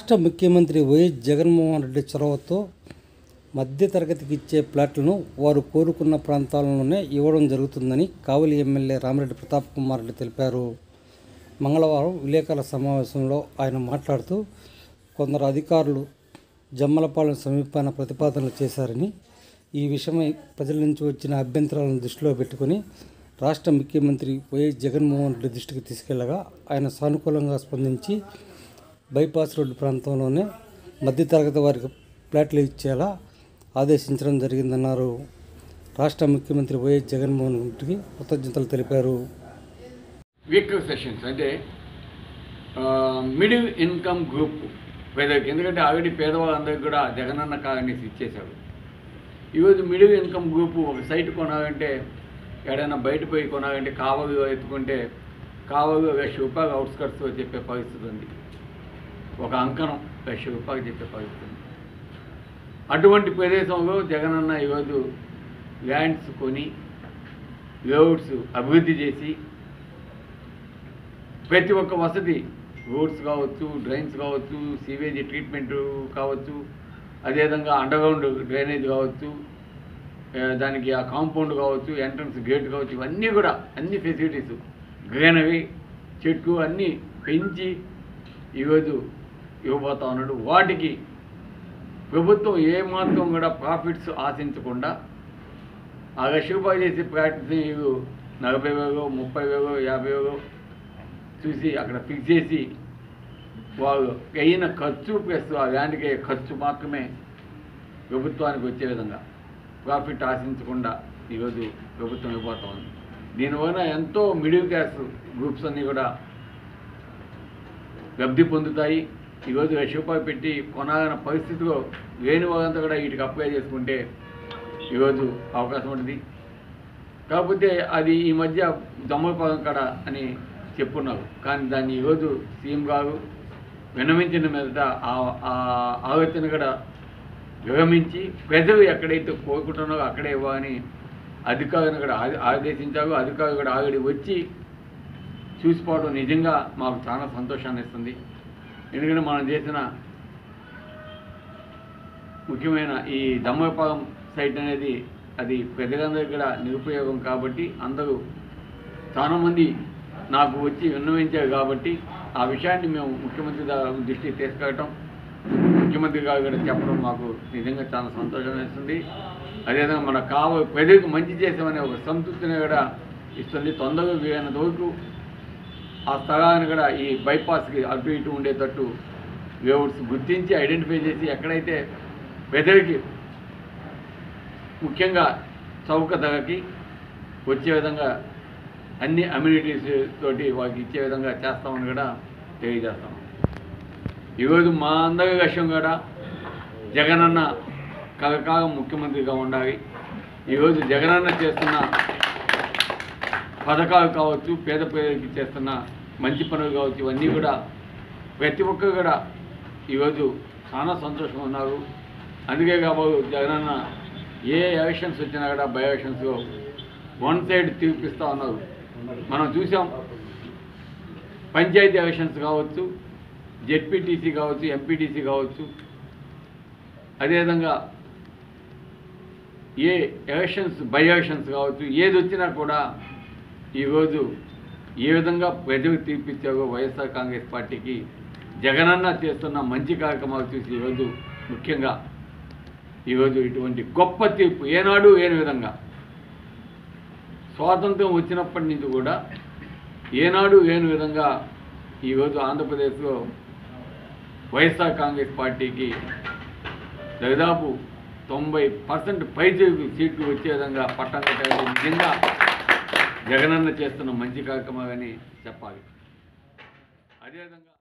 రాష్ట్ర ముఖ్యమంత్రి వైఎస్ జగన్మోహన్ రెడ్డి చొరవతో మధ్యతరగతికి ఇచ్చే ప్లాట్లను వారు కోరుకున్న ప్రాంతాలలోనే ఇవ్వడం జరుగుతుందని కావలి ఎమ్మెల్యే రామిరెడ్డి ప్రతాప్ కుమార్ రెడ్డి తెలిపారు మంగళవారం విలేకరుల సమావేశంలో ఆయన మాట్లాడుతూ కొందరు అధికారులు జమ్మలపాలెం సమీపాన ప్రతిపాదనలు చేశారని ఈ విషయమై ప్రజల నుంచి వచ్చిన అభ్యంతరాలను దృష్టిలో పెట్టుకుని రాష్ట్ర ముఖ్యమంత్రి వైఎస్ జగన్మోహన్ రెడ్డి దృష్టికి తీసుకెళ్లగా ఆయన సానుకూలంగా స్పందించి బైపాస్ రోడ్డు ప్రాంతంలోనే మధ్యతరగతి వారికి ప్లాట్లు ఇచ్చేలా ఆదేశించడం జరిగిందన్నారు రాష్ట్ర ముఖ్యమంత్రి వైఎస్ జగన్మోహన్ రెడ్డికి కృతజ్ఞతలు తెలిపారు వీకర్ సెషన్స్ అంటే మిడిల్ ఇన్కమ్ గ్రూప్ పేదకి ఎందుకంటే ఆల్రెడీ పేదవాళ్ళందరికీ కూడా జగనన్న కాలనీస్ ఇచ్చేశారు ఈరోజు మిడిల్ ఇన్కమ్ గ్రూప్ ఒక సైట్ కొనాలంటే ఎక్కడైనా బయట పోయి కొనాలంటే కావలు ఎత్తుకుంటే కావలు లక్ష రూపాయలు అవుట్స్కట్స్లో చెప్పే పరిస్థితి ఉంది ఒక అంకణం లక్ష రూపాయలు చెప్పే పరిస్థితి ఉంది అటువంటి ప్రదేశంలో జగనన్న ఈరోజు ల్యాండ్స్ కొని లేఅవుట్స్ అభివృద్ధి చేసి ప్రతి ఒక్క వసతి రోడ్స్ కావచ్చు డ్రైన్స్ కావచ్చు సీవేజ్ ట్రీట్మెంట్ కావచ్చు అదేవిధంగా అండర్గ్రౌండ్ డ్రైనేజ్ కావచ్చు ఆ, దానికి ఆ కాంపౌండ్ కావచ్చు ఎంట్రన్స్ గేట్ కావచ్చు ఇవన్నీ కూడా అన్ని ఫెసిలిటీస్ గ్రీనరీ చెట్లు అన్నీ పెంచి ఈరోజు ఇవ్వబోతా ఉన్నాడు వాటికి ప్రభుత్వం ఏమాత్రం కూడా ప్రాఫిట్స్ ఆశించకుండా ఆ లక్ష రూపాయలు చేసే ప్రాక్టీస్ నలభై వేలు ముప్పై వేలు యాభై వేలు చూసి అక్కడ ఫిక్స్ చేసి వాళ్ళు అయిన ఖర్చు ప్లస్ ఆ ల్యాండ్కి అయ్యే ఖర్చు మాత్రమే ప్రభుత్వానికి వచ్చే విధంగా ప్రాఫిట్ ఆశించకుండా ఈరోజు ప్రభుత్వం ఇవ్వబోతా ఉంది దీనివల్ల ఎంతో మిడిల్ క్లాస్ గ్రూప్స్ అన్నీ కూడా లబ్ధి పొందుతాయి ఈరోజు లక్ష రూపాయలు పెట్టి కొనాలన్న పరిస్థితిలో లేని వాళ్ళంతా కూడా వీటికి అప్లై చేసుకుంటే ఈరోజు అవకాశం ఉంటుంది కాకపోతే అది ఈ మధ్య దమ్మపాలెం కాడ అని చెప్పున్నారు కానీ దాన్ని ఈరోజు సీఎం గారు విన్నవించిన మీదట ఆ- ఆ ఆలోచన కూడా విరమించి ప్రజలు ఎక్కడైతే కోరుకుంటున్నారో అక్కడే ఇవ్వాలని అధికారులను కూడా ఆదే- ఆదేశించారు అధికారులు కూడా ఆల్రెడీ వచ్చి చూసిపోవడం నిజంగా మాకు చాలా సంతోషాన్ని ఇస్తుంది ఎందుకంటే మనం చేసిన ముఖ్యమైన ఈ దమ్మపాలెం సైట్ అనేది అది ప్రజలందరికీ కూడా నిరుపయోగం కాబట్టి అందరూ చాలామంది నాకు వచ్చి విన్నవించారు కాబట్టి ఆ విషయాన్ని మేము ముఖ్యమంత్రి గారి దృష్టికి తీసుకెళ్ళటం ముఖ్యమంత్రి గారు కూడా చెప్పడం మాకు నిజంగా చాలా సంతోషం వేస్తుంది అదేవిధంగా మన కావ ప్రజలకు మంచి చేసామనే ఒక సంతృప్తిని కూడా ఇస్తుంది తొందరగా వీలైనంత వరకు ఆ స్థలాన్ని కూడా ఈ బైపాస్కి అటు ఇటు ఉండేటట్టు లేఅవుట్స్ గుర్తించి ఐడెంటిఫై చేసి ఎక్కడైతే ప్రజలకి ముఖ్యంగా చౌక ధరకి వచ్చే విధంగా అన్ని అమ్యూనిటీస్ తోటి వాళ్ళకి ఇచ్చే విధంగా చేస్తామని కూడా తెలియజేస్తాం ఈరోజు మా అందరి లక్ష్యం కూడా జగనన్న కలకాలం ముఖ్యమంత్రిగా ఉండాలి ఈరోజు జగనన్న చేస్తున్న పథకాలు కావచ్చు పేద ప్రజలకి చేస్తున్న మంచి పనులు కావచ్చు ఇవన్నీ కూడా ప్రతి ఒక్కరు కూడా ఈరోజు చాలా సంతోషంగా ఉన్నారు అందుకే కాబోలు జగనన్న ఏ ఎలక్షన్స్ వచ్చినా కూడా బై ఎలక్షన్స్లో వన్ సైడ్ తీర్పిస్తూ ఉన్నారు మనం చూసాం పంచాయతీ ఎలక్షన్స్ కావచ్చు జెడ్పీటీసీ కావచ్చు ఎంపీటీసీ కావచ్చు అదేవిధంగా ఏ ఎలక్షన్స్ బై ఎలక్షన్స్ కావచ్చు ఏది వచ్చినా కూడా ఈరోజు ఏ విధంగా ప్రజలకు తీర్పిచ్చారో వైఎస్ఆర్ కాంగ్రెస్ పార్టీకి జగనన్న చేస్తున్న మంచి కార్యక్రమాలు చూసి ఈరోజు ముఖ్యంగా ఈరోజు ఇటువంటి గొప్ప తీర్పు ఏనాడు ఏని విధంగా స్వాతంత్రం వచ్చినప్పటి నుంచి కూడా ఏనాడు లేని విధంగా ఈరోజు ఆంధ్రప్రదేశ్లో వైఎస్ఆర్ కాంగ్రెస్ పార్టీకి దాదాపు తొంభై పర్సెంట్ పైచేకు సీట్లు వచ్చే విధంగా పట్టం కట్టారు నిజంగా జగనన్న చేస్తున్న మంచి కార్యక్రమాలని చెప్పాలి అదేవిధంగా